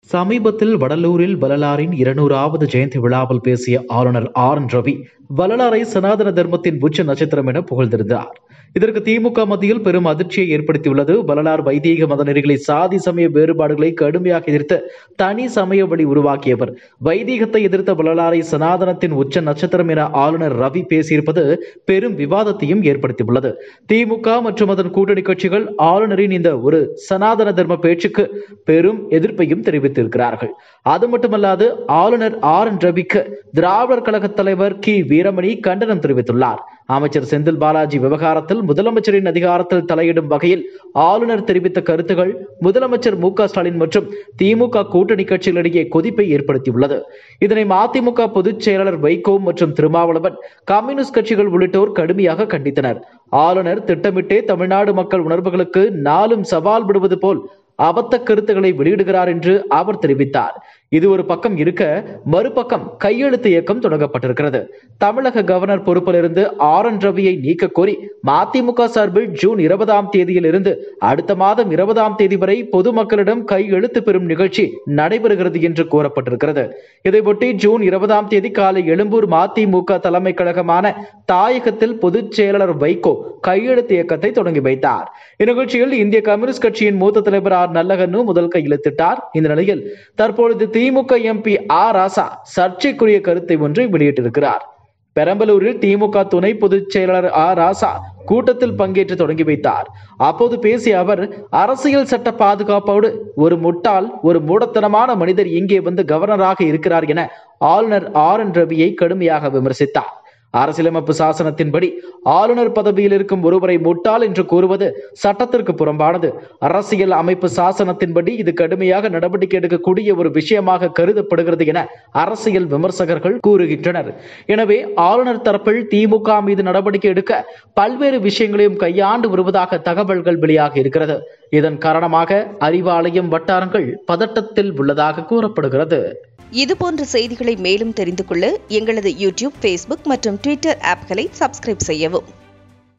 சமீபத்தில் வடலூரில் வள்ளலாரின் இருநூறாவது ஜெயந்தி விழாவில் பேசிய ஆளுநர் ஆர் என் ரவி வள்ளலாரை சனாதன தர்மத்தின் உச்ச நட்சத்திரம் என புகழ்ந்திருந்தார் இதற்கு திமுக மத்தியில் பெரும் அதிர்ச்சியை ஏற்படுத்தியுள்ளது வள்ளலார் வைதீக மத நெறிகளை சாதி சமய வேறுபாடுகளை கடுமையாக எதிர்த்து தனி சமய வழி உருவாக்கியவர் வைதீகத்தை எதிர்த்த வள்ளலாரை சனாதனத்தின் உச்ச நட்சத்திரம் என ஆளுநர் ரவி பேசியிருப்பது பெரும் விவாதத்தையும் ஏற்படுத்தியுள்ளது திமுக மற்றும் அதன் கூட்டணி கட்சிகள் ஆளுநரின் இந்த ஒரு சனாதன தர்ம பேச்சுக்கு பெரும் எதிர்ப்பையும் தெரிவித்திருக்கிறார்கள் அது மட்டுமல்லாது ஆளுநர் ஆர் என் ரவிக்கு திராவிடர் கழக தலைவர் கி வீரமணி கண்டனம் தெரிவித்துள்ளார் அமைச்சர் செந்தில் பாலாஜி விவகாரத்தில் முதலமைச்சரின் அதிகாரத்தில் தலையிடும் வகையில் ஆளுநர் தெரிவித்த கருத்துகள் முதலமைச்சர் மு க ஸ்டாலின் மற்றும் திமுக கூட்டணி கட்சிகளிடையே கொதிப்பை ஏற்படுத்தியுள்ளது இதனை மதிமுக பொதுச் செயலாளர் வைகோ மற்றும் திருமாவளவன் கம்யூனிஸ்ட் கட்சிகள் உள்ளிட்டோர் கடுமையாக கண்டித்தனர் ஆளுநர் திட்டமிட்டே தமிழ்நாடு மக்கள் உணர்வுகளுக்கு நாளும் சவால் விடுவது போல் அபத்த கருத்துக்களை வெளியிடுகிறார் என்று அவர் தெரிவித்தார் இது ஒரு பக்கம் இருக்க மறுபக்கம் கையெழுத்து இயக்கம் தொடங்கப்பட்டிருக்கிறது தமிழக கவர்னர் பொறுப்பிலிருந்து ஆர் என் ரவியை நீக்க கோரி மதிமுக சார்பில் ஜூன் இருபதாம் தேதியிலிருந்து அடுத்த மாதம் இருபதாம் தேதி வரை பொதுமக்களிடம் கையெழுத்து பெறும் நிகழ்ச்சி நடைபெறுகிறது என்று கூறப்பட்டிருக்கிறது இதையொட்டி ஜூன் இருபதாம் தேதி காலை எழும்பூர் மதிமுக தலைமை கழகமான தாயகத்தில் பொதுச் செயலாளர் வைகோ கையெழுத்து இயக்கத்தை தொடங்கி வைத்தார் இந்நிகழ்ச்சியில் இந்திய கம்யூனிஸ்ட் கட்சியின் மூத்த தலைவர் ஆர் நல்லகண்ணு முதல் கையெழுத்திட்டார் இந்த நிலையில் தற்பொழுது திமுக எம்பி ஆர் ராசா சர்ச்சைக்குரிய கருத்தை ஒன்றை வெளியிட்டிருக்கிறார் பெரம்பலூரில் திமுக துணை பொதுச் செயலாளர் ஆர் ராசா கூட்டத்தில் பங்கேற்று தொடங்கி வைத்தார் அப்போது பேசிய அவர் அரசியல் சட்ட பாதுகாப்போடு ஒரு முட்டாள் ஒரு மூடத்தனமான மனிதர் இங்கே வந்து கவர்னராக இருக்கிறார் என ஆளுநர் ஆர் என் ரவியை கடுமையாக விமர்சித்தார் அரசியலமைப்பு சாசனத்தின்படி ஆளுநர் பதவியில் இருக்கும் ஒருவரை முட்டாள் என்று கூறுவது சட்டத்திற்கு புறம்பானது அரசியல் அமைப்பு சாசனத்தின்படி இது கடுமையாக நடவடிக்கை எடுக்கக்கூடிய ஒரு விஷயமாக கருதப்படுகிறது என அரசியல் விமர்சகர்கள் கூறுகின்றனர் எனவே ஆளுநர் தரப்பில் திமுக மீது நடவடிக்கை எடுக்க பல்வேறு விஷயங்களையும் கையாண்டு வருவதாக தகவல்கள் வெளியாக இருக்கிறது இதன் காரணமாக அறிவாலயம் வட்டாரங்கள் பதட்டத்தில் உள்ளதாக கூறப்படுகிறது இதுபோன்ற செய்திகளை மேலும் தெரிந்து கொள்ள எங்களது யூடியூப் ஃபேஸ்புக் மற்றும் ட்விட்டர் ஆப்களை சப்ஸ்கிரைப் செய்யவும்